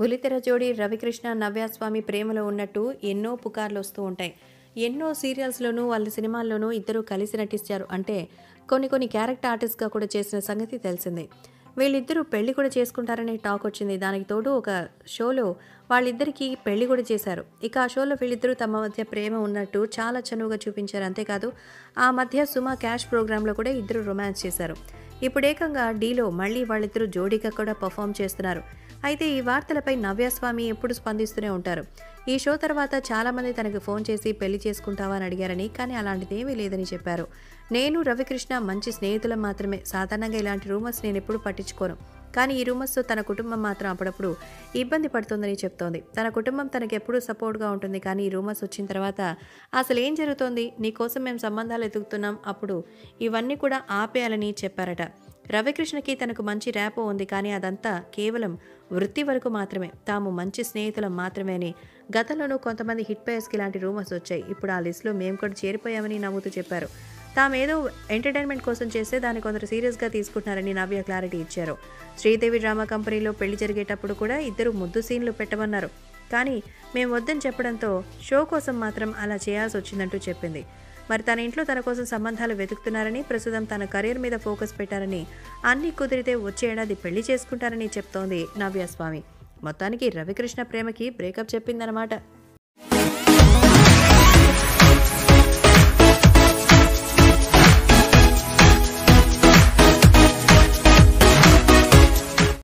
బులితెర జోడి రవికృష్ణ నవ్యాస్వామి ప్రేమలో ఉన్నట్టు ఎన్నో పుకార్లు వస్తూ ఉంటాయి ఎన్నో సీరియల్స్లోనూ వాళ్ళ సినిమాల్లోనూ ఇద్దరు కలిసి నటించారు అంటే కొన్ని కొన్ని క్యారెక్టర్ ఆర్టిస్ట్గా కూడా చేసిన సంగతి తెలిసిందే వీళ్ళిద్దరూ పెళ్లి కూడా చేసుకుంటారనే టాక్ వచ్చింది దానికి తోడు ఒక షోలో వాళ్ళిద్దరికీ పెళ్లి కూడా చేశారు ఇక ఆ షోలో వీళ్ళిద్దరూ తమ మధ్య ప్రేమ ఉన్నట్టు చాలా చనువుగా చూపించారు అంతేకాదు ఆ మధ్య సుమా క్యాష్ ప్రోగ్రాంలో కూడా ఇద్దరు రొమాన్స్ చేశారు ఇప్పుడు ఏకంగా డీలో మళ్ళీ వాళ్ళిద్దరూ జోడీగా కూడా పర్ఫామ్ చేస్తున్నారు అయితే ఈ వార్తలపై నవ్యస్వామి ఎప్పుడు స్పందిస్తూనే ఉంటారు ఈ షో తర్వాత చాలామంది తనకు ఫోన్ చేసి పెళ్లి చేసుకుంటావా అని అడిగారని కానీ అలాంటిదేమీ లేదని చెప్పారు నేను రవికృష్ణ మంచి స్నేహితులం మాత్రమే సాధారణంగా ఇలాంటి రూమర్స్ నేను ఎప్పుడు పట్టించుకోను కానీ ఈ రూమర్స్తో తన కుటుంబం మాత్రం అప్పుడప్పుడు ఇబ్బంది పడుతుందని చెప్తోంది తన కుటుంబం తనకు ఎప్పుడూ సపోర్ట్గా ఉంటుంది కానీ ఈ రూమర్స్ వచ్చిన తర్వాత అసలు ఏం జరుగుతోంది నీకోసం మేము సంబంధాలు ఎదుగుతున్నాం అప్పుడు ఇవన్నీ కూడా ఆపేయాలని చెప్పారట రవికృష్ణకి తనకు మంచి ర్యాపో ఉంది కానీ అదంతా కేవలం వృత్తి వరకు మాత్రమే తాము మంచి స్నేహితులం మాత్రమే అని గతంలోనూ కొంతమంది హిట్ పేయర్స్కి ఇలాంటి రూమర్స్ వచ్చాయి ఇప్పుడు ఆ లిస్టులో మేము కూడా చేరిపోయామని నవ్వుతూ చెప్పారు తామేదో ఎంటర్టైన్మెంట్ కోసం చేస్తే దాన్ని కొందరు సీరియస్గా తీసుకుంటున్నారని నవ్య క్లారిటీ ఇచ్చారు శ్రీదేవి డ్రామా కంపెనీలో పెళ్లి జరిగేటప్పుడు కూడా ఇద్దరు ముద్దు సీన్లు పెట్టమన్నారు కానీ మేము వద్దని చెప్పడంతో షో కోసం మాత్రం అలా చేయాల్సి వచ్చిందంటూ చెప్పింది మరి తన ఇంట్లో తన కోసం సంబంధాలు వెతుకుతున్నారని ప్రస్తుతం తన కెరీర్ మీద ఫోకస్ పెట్టారని అన్ని కుదిరితే వచ్చే ఏడాది పెళ్లి చేసుకుంటారని చెప్తోంది నవ్యస్వామి మొత్తానికి రవికృష్ణ ప్రేమకి బ్రేకప్ చెప్పిందనమాట